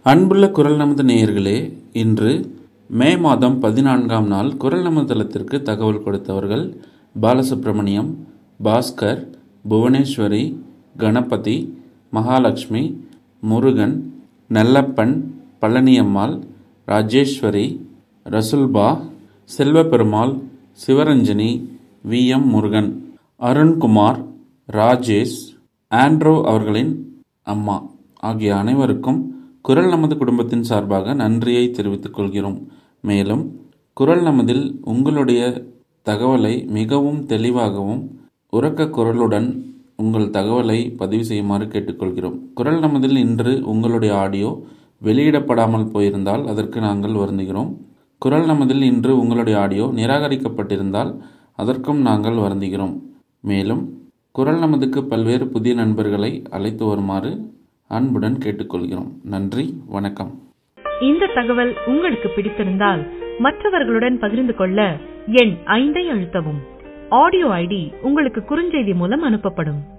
அன்புள்ள குரல் நமது நேயர்களே இன்று மே மாதம் பதினான்காம் நாள் குரல் நமது தளத்திற்கு தகவல் கொடுத்தவர்கள் பாலசுப்ரமணியம் பாஸ்கர் புவனேஸ்வரி கணபதி மகாலட்சுமி முருகன் நெல்லப்பன் பழனியம்மாள் ராஜேஸ்வரி ரசுல்பா செல்வபெருமாள் சிவரஞ்சனி வி எம் முருகன் அருண்குமார் ராஜேஷ் ஆண்ட்ரோ அவர்களின் அம்மா ஆகிய அனைவருக்கும் குரல் நமது குடும்பத்தின் சார்பாக நன்றியை தெரிவித்துக் கொள்கிறோம் மேலும் குரல் நமதில் உங்களுடைய தகவலை மிகவும் தெளிவாகவும் உரக்க குரலுடன் உங்கள் தகவலை பதிவு செய்யுமாறு கேட்டுக்கொள்கிறோம் குரல் நமதில் இன்று உங்களுடைய ஆடியோ வெளியிடப்படாமல் போயிருந்தால் அதற்கு நாங்கள் வருந்துகிறோம் குரல் நமதில் இன்று உங்களுடைய ஆடியோ நிராகரிக்கப்பட்டிருந்தால் அதற்கும் நாங்கள் வருந்துகிறோம் மேலும் குரல் நமதுக்கு பல்வேறு புதிய நண்பர்களை அழைத்து வருமாறு அன்புடன் கேட்டுக்கொள்கிறோம் நன்றி வணக்கம் இந்த தகவல் உங்களுக்கு பிடித்திருந்தால் மற்றவர்களுடன் பகிர்ந்து கொள்ள எண் ஐந்தை அழுத்தவும் ஆடியோ ஐடி உங்களுக்கு குறுஞ்செய்தி மூலம் அனுப்பப்படும்